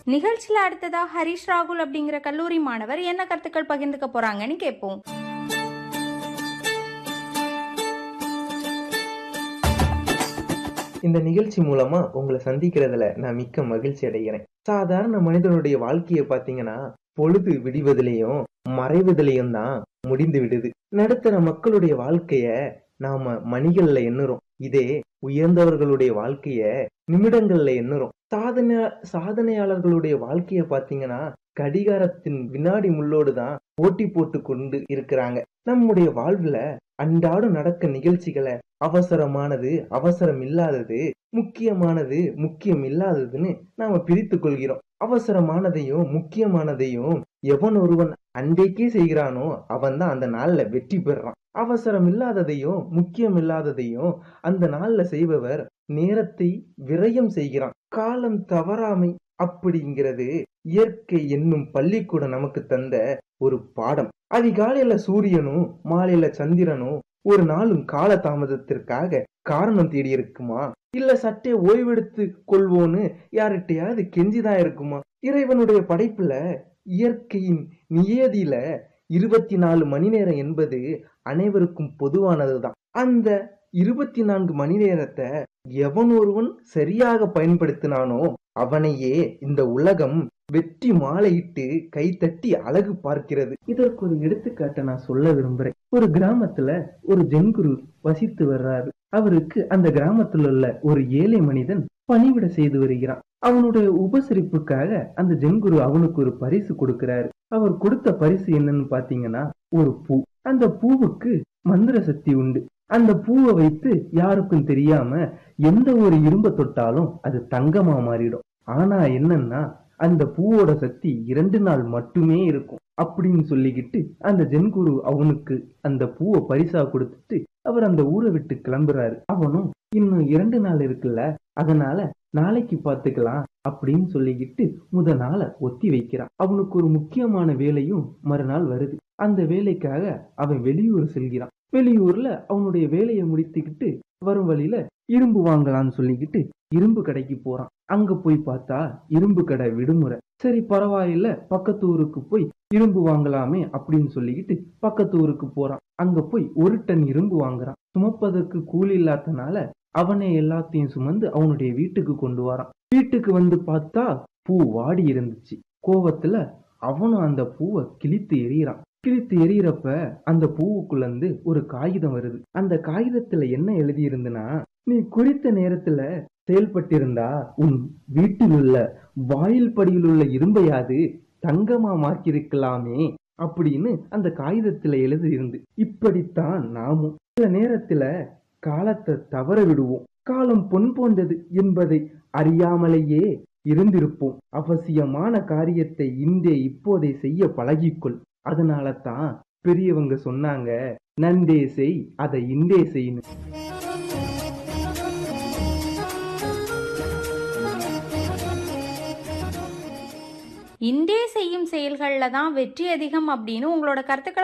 நிகழ்ச்சியில அடுத்ததா ஹரிஷ் ராகுல் அப்படிங்கிற கல்லூரி மாணவர் என்ன கருத்துக்கள் பகிர்ந்துக்க போறாங்கன்னு கேட்போம் இந்த நிகழ்ச்சி மூலமா உங்களை சந்திக்கிறதுல நான் மிக்க மகிழ்ச்சி அடைகிறேன் சாதாரண மனிதனுடைய வாழ்க்கைய பாத்தீங்கன்னா பொழுது விடிவதிலையும் மறைவதிலையும் தான் முடிந்து விடுது நடுத்தர மக்களுடைய வாழ்க்கைய நாம மணிகள்ல எண்ணுறோம் இதே உயர்ந்தவர்களுடைய வாழ்க்கைய நிமிடங்கள்ல எண்ணுறோம் சாதனை சாதனையாளர்களுடைய வாழ்க்கைய பாத்தீங்கன்னா கடிகாரத்தின் வினாடி முள்ளோடு தான் போட்டி போட்டு கொண்டு இருக்கிறாங்க நம்முடைய வாழ்வுல அன்றாடம் நடக்க நிகழ்ச்சிகளை அவசரமானது அவசரம் இல்லாதது முக்கியமானது முக்கியம் இல்லாததுன்னு நாம பிரித்து கொள்கிறோம் அவசரமானதையும் முக்கியமானதையும் எவன் ஒருவன் அன்றைக்கே செய்கிறானோ அவன் தான் அந்த நாள்ல வெற்றி பெறான் அவசரம் இல்லாததையும் முக்கியம் இல்லாததையும் அந்த நாள்ல செய்பவர் நேரத்தை விரயம் செய்கிறான் காலம் தவறாமை அப்படிங்கிறது இயற்கை என்னும் பள்ளிக்கூடம் நமக்கு தந்த ஒரு பாடம் அதிகாலையில சூரியனும் மாலையில சந்திரனும் ஒரு நாளும் கால தாமதத்திற்காக காரணம் தேடி இருக்குமா இல்ல சற்றே ஓய்வெடுத்து கொள்வோன்னு யார்கிட்டயாவது கெஞ்சிதான் இருக்குமா இறைவனுடைய படைப்புல இயற்கையின் நியதியில இருபத்தி நாலு மணி நேரம் என்பது அனைவருக்கும் பொதுவானதுதான் அந்த இருபத்தி நான்கு மணி நேரத்தை எவன் ஒருவன் சரியாக பயன்படுத்தினானோ அவனையே இந்த உலகம் வெற்றி மாலையிட்டு கைத்தட்டி அழகு பார்க்கிறது இதற்கு ஒரு எடுத்துக்காட்டை நான் சொல்ல விரும்புறேன் ஒரு கிராமத்துல ஒரு ஜென்குரு வசித்து வர்றாரு அவருக்கு அந்த கிராமத்தில் உள்ள ஒரு ஏழை மனிதன் பணிவிட செய்து வருகிறான் அவனுடைய உபசரிப்புக்காக அந்த ஜென்குரு அவனுக்கு ஒரு பரிசு கொடுக்கிறாரு அவர் கொடுத்த பரிசு என்னன்னு பாத்தீங்கன்னா ஒரு பூ அந்த பூவுக்கு மந்திர சக்தி உண்டு அந்த பூவை வைத்து யாருக்கும் தெரியாம எந்த ஒரு இரும்ப தொட்டாலும் அது தங்கமா மாறிடும் ஆனா என்னன்னா அந்த பூவோட சக்தி இரண்டு நாள் மட்டுமே இருக்கும் அப்படின்னு சொல்லிக்கிட்டு அந்த ஜென்குரு அவனுக்கு அந்த பூவை பரிசா கொடுத்துட்டு அவர் அந்த ஊரை விட்டு கிளம்புறாரு அவனும் இன்னும் இரண்டு நாள் இருக்குல்ல அதனால நாளைக்கு பாத்துக்கலாம் அப்படின்னு சொல்லிக்கிட்டு முத நாளை ஒத்தி வைக்கிறான் அவனுக்கு ஒரு முக்கியமான வேலையும் மறுநாள் வருது அந்த வேலைக்காக அவன் வெளியூர் செல்கிறான் வெளியூர்ல அவனுடைய வேலையை முடித்துக்கிட்டு வரும் வழியில இரும்பு வாங்கலாம்னு சொல்லிக்கிட்டு இரும்பு கடைக்கு போறான் அங்க போய் பார்த்தா இரும்பு கடை விடுமுறை சரி பரவாயில்ல பக்கத்து ஊருக்கு போய் இரும்பு வாங்கலாமே அப்படின்னு சொல்லிக்கிட்டு பக்கத்து ஊருக்கு போறான் அங்க போய் ஒரு டன் இரும்பு வாங்குறான் சுமப்பதற்கு கூலி இல்லாதனால அவனே எல்லாத்தையும் சுமந்து அவனுடைய வீட்டுக்கு கொண்டு வரான் வீட்டுக்கு வந்து பார்த்தா பூ வாடி இருந்துச்சு கோவத்துல அவனும் அந்த பூவை கிழித்து எறிகிறான் கிழித்து எறிகிறப்ப அந்த பூவுக்குள்ள இருந்து ஒரு காகிதம் வருது அந்த காகிதத்துல என்ன எழுதி இருந்துன்னா நீ குறித்த நேரத்துல செயல்பட்டிருந்தா உன் வீட்டில் உள்ள வாயில் படியில் உள்ள இரும்பையாது தங்கமா மாற்றிருக்கலாமே அப்படின்னு அந்த காகிதத்துல எழுதி இருந்து இப்படித்தான் நாமும் சில நேரத்துல காலத்தை தவற விடுவோம் காலம் பொன் போன்றது என்பதை அறியாமலேயே இருந்திருப்போம் அவசியமான காரியத்தை இன்றே இப்போதே செய்ய பழகிக்கொள் அதனால தான் பெரியவங்க சொன்னாங்க நன்றே செய் அதை இன்றே செய்யணும் இன்றே செய்யும் செயல்கள்ல தான் வெற்றி அதிகம் அப்படின்னு உங்களோட கருத்துக்களை